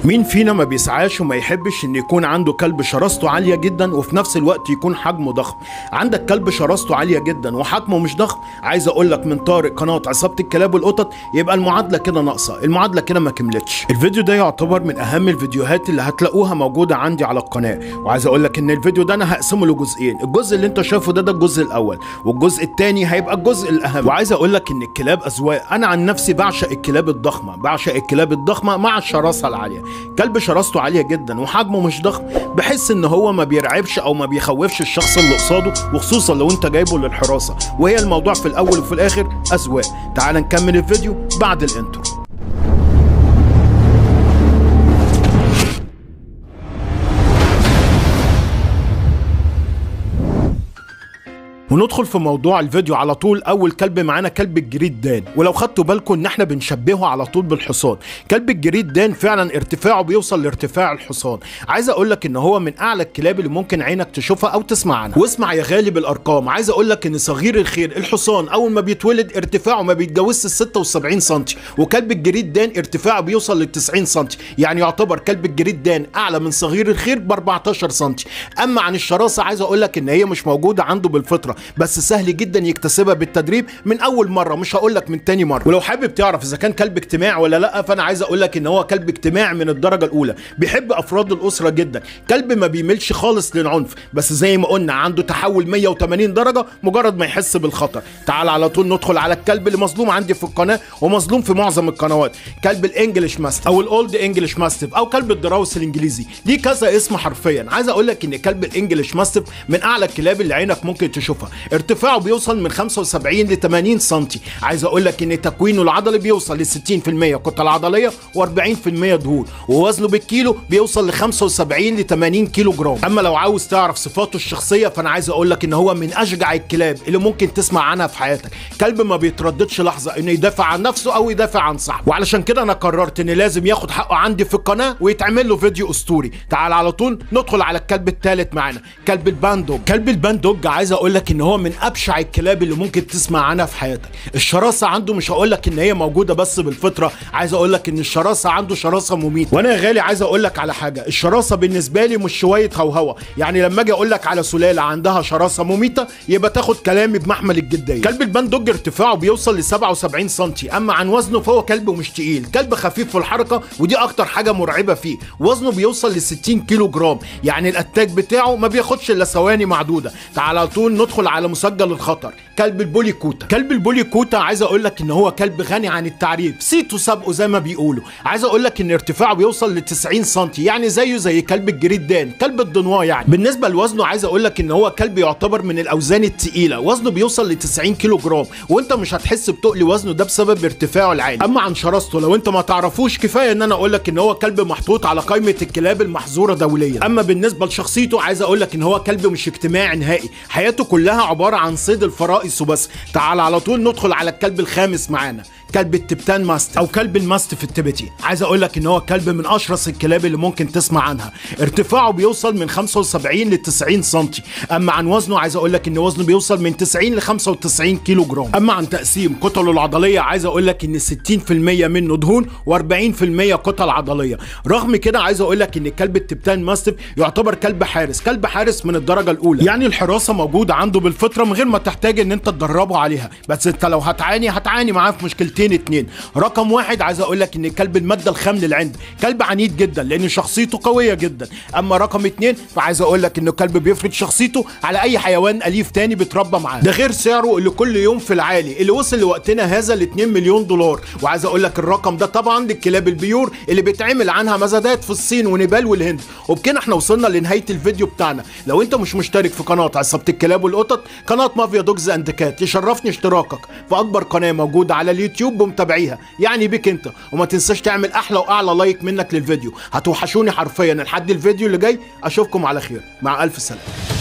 مين فينا ما بيسعاش وما يحبش ان يكون عنده كلب شراسته عاليه جدا وفي نفس الوقت يكون حجمه ضخم عندك كلب شراسته عاليه جدا وحجمه مش ضخم عايز اقول لك من طارق قناه عصابه الكلاب والقطط يبقى المعادله كده ناقصه المعادله كده ما كملتش الفيديو ده يعتبر من اهم الفيديوهات اللي هتلاقوها موجوده عندي على القناه وعايز اقول لك ان الفيديو ده انا هقسمه لجزئين الجزء اللي انت شايفه ده ده الجزء الاول والجزء الثاني هيبقى الجزء الاهم وعايز اقول لك ان الكلاب اذواق انا عن نفسي بعشق الكلاب الضخمه بعشق الكلاب الضخمه مع الشراسه العاليه كلب شراسته عاليه جدا وحجمه مش ضخم بحس ان هو ما بيرعبش او ما بيخوفش الشخص اللي قصاده وخصوصا لو انت جايبه للحراسه وهي الموضوع في الاول وفي الاخر اذواق تعال نكمل الفيديو بعد الانترو وندخل في موضوع الفيديو على طول اول كلب معانا كلب الجريد دان ولو خدتوا بالكم ان احنا بنشبهه على طول بالحصان كلب الجريد دان فعلا ارتفاعه بيوصل لارتفاع الحصان عايز اقول لك ان هو من اعلى الكلاب اللي ممكن عينك تشوفها او تسمع عنها واسمع يا غالي بالارقام عايز اقول لك ان صغير الخير الحصان اول ما بيتولد ارتفاعه ما بيتجاوزش ال 76 سم وكلب الجريد دان ارتفاعه بيوصل لل 90 سم يعني يعتبر كلب الجريد دان اعلى من صغير الخير ب 14 سم اما عن الشراسه عايز اقول لك ان هي مش موجوده عنده بالفطره بس سهل جدا يكتسبها بالتدريب من اول مره مش هقول لك من تاني مره ولو حابب تعرف اذا كان كلب اجتماع ولا لا فانا عايز اقول لك ان هو كلب اجتماع من الدرجه الاولى بيحب افراد الاسره جدا كلب ما بيميلش خالص للعنف بس زي ما قلنا عنده تحول 180 درجه مجرد ما يحس بالخطر تعال على طول ندخل على الكلب اللي مظلوم عندي في القناه ومظلوم في معظم القنوات كلب الانجليش ماستف او الاولد انجليش ماستف او كلب الدراوس الانجليزي ليه كذا اسم حرفيا عايز اقول لك ان كلب الانجليش ماستف من اعلى الكلاب اللي عينك ممكن تشوفها ارتفاعه بيوصل من 75 ل 80 سم عايز اقول لك ان تكوينه العضلي بيوصل ل 60% كتله عضليه و40% دهون ووزنه بالكيلو بيوصل ل 75 ل 80 كيلو جرام اما لو عاوز تعرف صفاته الشخصيه فانا عايز اقول لك ان هو من اشجع الكلاب اللي ممكن تسمع عنها في حياتك كلب ما بيترددش لحظه انه يدافع عن نفسه او يدافع عن صاحبه وعلشان كده انا قررت ان لازم ياخد حقه عندي في القناه ويتعمل له فيديو اسطوري تعال على طول ندخل على الكلب الثالث معانا كلب الباندوج كلب الباندوج عايز اقول لك ان هو من ابشع الكلاب اللي ممكن تسمع عنها في حياتك الشراسه عنده مش هقول لك ان هي موجوده بس بالفطره عايز اقول لك ان الشراسه عنده شراسه مميته وانا يا غالي عايز اقول لك على حاجه الشراسه بالنسبه لي مش شويه هوهوه يعني لما اجي اقول لك على سلاله عندها شراسه مميته يبقى تاخد كلامي بمحمل الجديه كلب الباندوج ارتفاعه بيوصل ل 77 سم اما عن وزنه فهو كلب مش تقيل كلب خفيف في الحركه ودي اكتر حاجه مرعبه فيه وزنه بيوصل ل 60 كيلو جرام يعني الاتاك بتاعه ما بياخدش الا ثواني معدوده تعال على طول ندخل على مسجل الخطر كلب البولي كوتا كلب البولي كوتا عايز اقول لك ان هو كلب غني عن التعريف سيتو سابقه زي ما بيقولوا عايز اقول لك ان ارتفاعه بيوصل ل 90 سم يعني زيه زي كلب الجريد دان كلب الدنوا يعني بالنسبه لوزنه عايز اقول لك ان هو كلب يعتبر من الاوزان الثقيله وزنه بيوصل ل 90 كيلو جرام وانت مش هتحس بتقل وزنه ده بسبب ارتفاعه العالي اما عن شراسته لو انت ما تعرفوش كفايه ان انا اقول لك ان هو كلب محطوط على قائمه الكلاب المحظوره دوليا اما بالنسبه لشخصيته عايز اقول لك ان هو كلب مش اجتماعي نهائي حياته كلها عباره عن صيد الفرائس وبس تعال على طول ندخل على الكلب الخامس معانا كلب التبتان ماستف او كلب الماستف التبتي عايز اقول لك ان هو كلب من اشرس الكلاب اللي ممكن تسمع عنها ارتفاعه بيوصل من 75 ل 90 سم اما عن وزنه عايز اقول لك ان وزنه بيوصل من 90 ل 95 كيلو جرام اما عن تقسيم كتله العضليه عايز اقول لك ان 60% منه دهون و40% كتل عضليه رغم كده عايز اقول لك ان كلب التبتان ماستف يعتبر كلب حارس كلب حارس من الدرجه الاولى يعني الحراسه موجوده عنده بالفطره من غير ما تحتاج ان انت تدربه عليها بس انت لو هتعاني هتعاني معاه في مشكلتين اتنين رقم واحد عايز اقول لك ان كلب الماده الخام للعند كلب عنيد جدا لان شخصيته قويه جدا اما رقم اتنين فعايز اقول لك انه كلب بيفرض شخصيته على اي حيوان اليف تاني بيتربى معاه ده غير سعره اللي كل يوم في العالي اللي وصل لوقتنا هذا ل 2 مليون دولار وعايز اقول لك الرقم ده طبعا للكلاب البيور اللي بيتعمل عنها مزادات في الصين ونيبال والهند وبكده احنا وصلنا لنهايه الفيديو بتاعنا لو انت مش مشترك في قناه عصابه الكلاب والقطط قناه مافيا دوجز اند كات يشرفني اشتراكك في اكبر قناه موجوده على اليوتيوب بمتابعيها يعني بيك انت وما تنساش تعمل احلى واعلى لايك منك للفيديو هتوحشوني حرفيا لحد الفيديو اللي جاي اشوفكم على خير مع الف سلامه